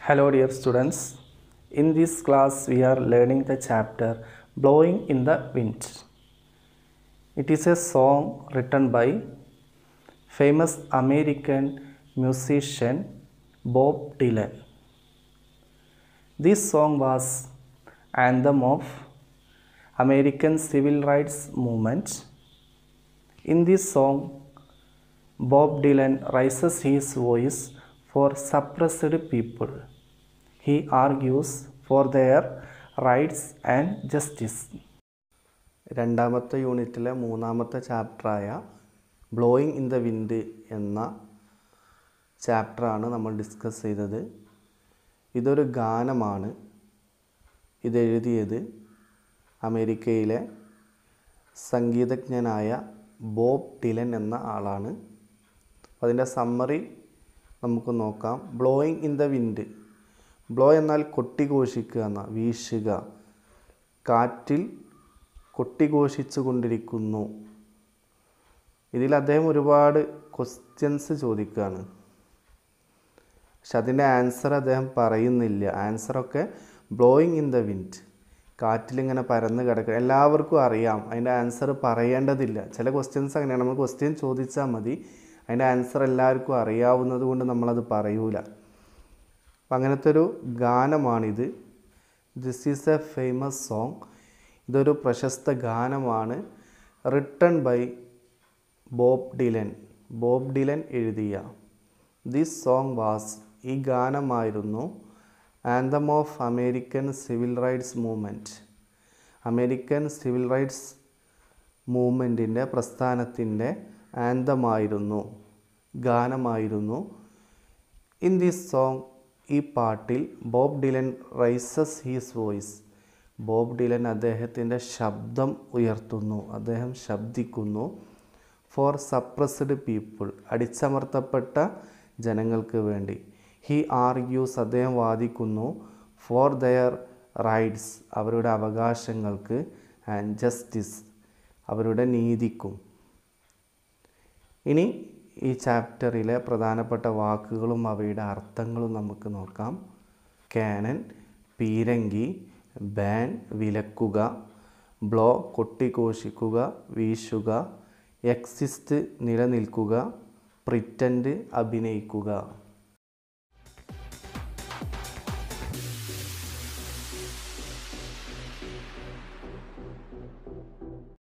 Hello, dear students. In this class, we are learning the chapter Blowing in the Wind. It is a song written by famous American musician Bob Dylan. This song was anthem of American civil rights movement. In this song, Bob Dylan raises his voice for suppressed people. He argues for their rights and justice. രണ്ടാമത്തെ യൂണിറ്റിലെ മൂന്നാമത്തെ ചാപ്റ്ററായ blowing in the wind എന്ന ചാപ്റ്ററാണ് നമ്മൾ discuss ചെയ്തത് ഇതൊരു ഗാനമാണ് ഇതെഴുതിയത് അമേരിക്കയിലെ സംഗീതജ്ഞനായ ബോബ് ഡിലൻ എന്ന ആളാണ് അതിൻ്റെ സമ്മറി നമുക്ക് നോക്കാം blowing in the wind blow എന്നാൽ കൊട്ടിഘോഷിക്കുക എന്ന വീശുക കാറ്റിൽ കൊട്ടിഘോഷിച്ചു കൊണ്ടിരിക്കുന്നു ഇതിൽ അദ്ദേഹം ഒരുപാട് ക്വസ്റ്റ്യൻസ് ചോദിക്കുകയാണ് പക്ഷെ അതിൻ്റെ ആൻസർ അദ്ദേഹം പറയുന്നില്ല ആൻസറൊക്കെ ബ്ലോയിങ് ഇൻ ദ വിൻഡ് കാറ്റിലിങ്ങനെ പരന്ന് കിടക്കുക എല്ലാവർക്കും അറിയാം അതിൻ്റെ ആൻസർ പറയേണ്ടതില്ല ചില ക്വസ്റ്റ്യൻസ് അങ്ങനെയാണ് നമ്മൾ ക്വസ്റ്റ്യൻ ചോദിച്ചാൽ മതി അതിൻ്റെ ആൻസർ എല്ലാവർക്കും അറിയാവുന്നത് കൊണ്ട് നമ്മളത് പറയൂല അപ്പം അങ്ങനത്തെ ഒരു ഗാനമാണിത് this is a famous song ഇതൊരു പ്രശസ്ത ഗാനമാണ് written by Bob Dylan Bob Dylan എഴുതിയ ദിസ് സോങ് വാസ് ഈ ഗാനമായിരുന്നു anthem of American civil rights movement American civil rights മൂവ്മെൻറ്റിൻ്റെ പ്രസ്ഥാനത്തിൻ്റെ ആന്തമായിരുന്നു ഗാനമായിരുന്നു ഇൻ ദിസ് സോങ് ഈ പാട്ടിൽ Bob Dylan raises his voice Bob Dylan അദ്ദേഹത്തിൻ്റെ ശബ്ദം ഉയർത്തുന്നു അദ്ദേഹം ശബ്ദിക്കുന്നു ഫോർ സപ്രസ്ഡ് പീപ്പിൾ അടിച്ചമർത്തപ്പെട്ട ജനങ്ങൾക്ക് വേണ്ടി ഹി ആർഗ്യൂസ് അദ്ദേഹം വാദിക്കുന്നു ഫോർ ദയർ റൈറ്റ്സ് അവരുടെ അവകാശങ്ങൾക്ക് ആൻഡ് ജസ്റ്റിസ് അവരുടെ നീതിക്കും ഇനി ഈ ചാപ്റ്ററിലെ പ്രധാനപ്പെട്ട വാക്കുകളും അവയുടെ അർത്ഥങ്ങളും നമുക്ക് നോക്കാം കാനൻ പീരങ്കി ബാൻ വിലക്കുക ബ്ലോ കൊട്ടിഘോഷിക്കുക വീശുക എക്സിസ്റ്റ് നിലനിൽക്കുക പ്രിറ്റൻഡ് അഭിനയിക്കുക